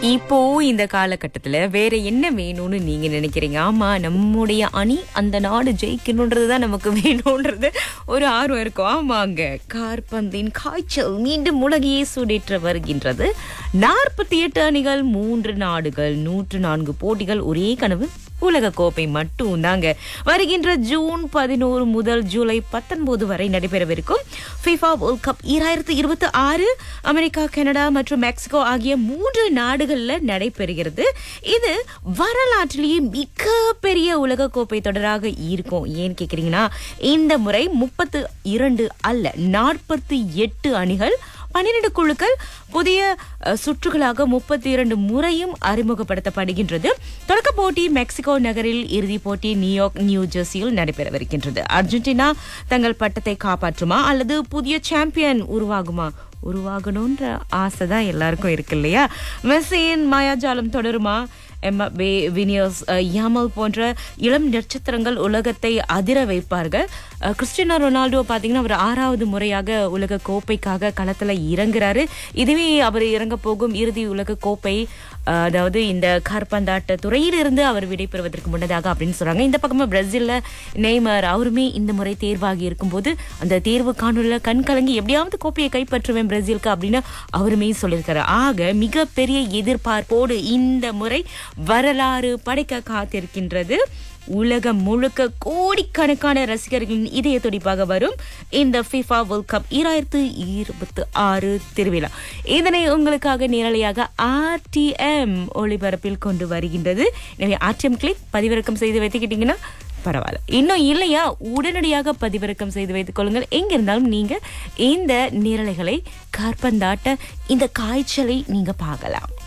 இப்போ இந்த காலகட்டத்துல வேற என்ன வேணும்னு நீங்க நினைக்கிறீங்க ஆமா நம்முடைய அணி அந்த நாடு ஜெயிக்கணுன்றதுதான் நமக்கு வேணும்ன்றது ஒரு ஆர்வம் இருக்கும் ஆமாங்க கார்பந்தின் காய்ச்சல் மீண்டும் உலகையே சூடேற்ற வருகின்றது நாற்பத்தி எட்டு அணிகள் மூன்று நாடுகள் நூற்று நான்கு போட்டிகள் ஒரே கனவு உலக கோப்பை மட்டும் தாங்க வருகின்ற ஜூன் பதினோரு முதல் ஜூலை பத்தொன்பது வரை நடைபெறவிருக்கும் ஃபிஃபா வேர்ல்ட் கப் ஈராயிரத்தி இருபத்தி ஆறு அமெரிக்கா கனடா மற்றும் மெக்சிகோ ஆகிய மூன்று நாடுகள்ல நடைபெறுகிறது இது வரலாற்றிலேயே மிக பெரிய உலக கோப்பை தொடராக இருக்கும் ஏன்னு கேக்குறீங்கன்னா இந்த முறை முப்பத்து இரண்டு அல்ல நாற்பத்தி எட்டு அணிகள் பன்னிரண்டு குழுக்கள் புதிய அஹ், சுற்றுகளாக முப்பத்தி இரண்டு முறையும் அறிமுகப்படுத்தப்படுகின்றது தொடக்க போட்டி மெக்சிகோ நகரில் இறுதிப் போட்டி நியூயார்க் நியூ ஜெர்சியில் நடைபெறவிருக்கின்றது அர்ஜென்டினா தங்கள் பட்டத்தை காப்பாற்றுமா அல்லது புதிய சாம்பியன் உருவாகுமா உருவாகணுன்ற ஆசை தான் எல்லாருக்கும் இருக்கு இல்லையா மெஸ்ஸியின் மாயாஜாலம் தொடருமா எம்மா பே வினியர்ஸ் அஹ், யாமல் போன்ற இளம் நட்சத்திரங்கள் உலகத்தை அதிர வைப்பார்கள் அஹ், கிறிஸ்டியானோ ரொனால்டோ பார்த்தீங்கன்னா அவர் ஆறாவது முறையாக உலக கோப்பைக்காக களத்தில் இறங்குறாரு இதுவே அவர் இறங்க போகும் இறுதி உலக கோப்பை அஹ், அதாவது இந்த கார்பந்தாட்ட துறையிலிருந்து அவர் விடைபெறுவதற்கு முன்னதாக அப்படின்னு சொல்றாங்க இந்த பக்கமா பிரேசில்ல நெய்மர் அவருமே இந்த முறை தேர்வாகி இருக்கும்போது அந்த தேர்வு காணொலியில கண் கலங்கி எப்படியாவது கோப்பையை கைப்பற்றுவேன் பிரேசிலுக்கு அப்படின்னு அவருமே சொல்லியிருக்காரு ஆக மிகப்பெரிய எதிர்பார்ப்போடு இந்த முறை வரலாறு படைக்க காத்திருக்கின்றது உலகம் முழுக்க கோடிக்கணக்கான ரசிகர்களின் இதய துடிப்பாக வரும் இந்த ஃபிஃபா வேர்ல்ட் கப் ஈராயிரத்து இருபத்தி ஆறு திருவிழா இதனை உங்களுக்காக நேரலையாக ஆர்டிஎம் ஒளிபரப்பில் கொண்டு வருகின்றது எனவே ஆர்டிஎம் கிளிக் பதிவிறக்கம் செய்து வைத்துக்கிட்டீங்கன்னா பரவாயில்ல இன்னும் இல்லையா உடனடியாக பதிவிறக்கம் செய்து வைத்துக் கொள்ளுங்கள் எங்க இருந்தாலும் நீங்க இந்த நிரலைகளை கார்பந்தாட்ட இந்த காய்ச்சலை நீங்க பார்க்கலாம்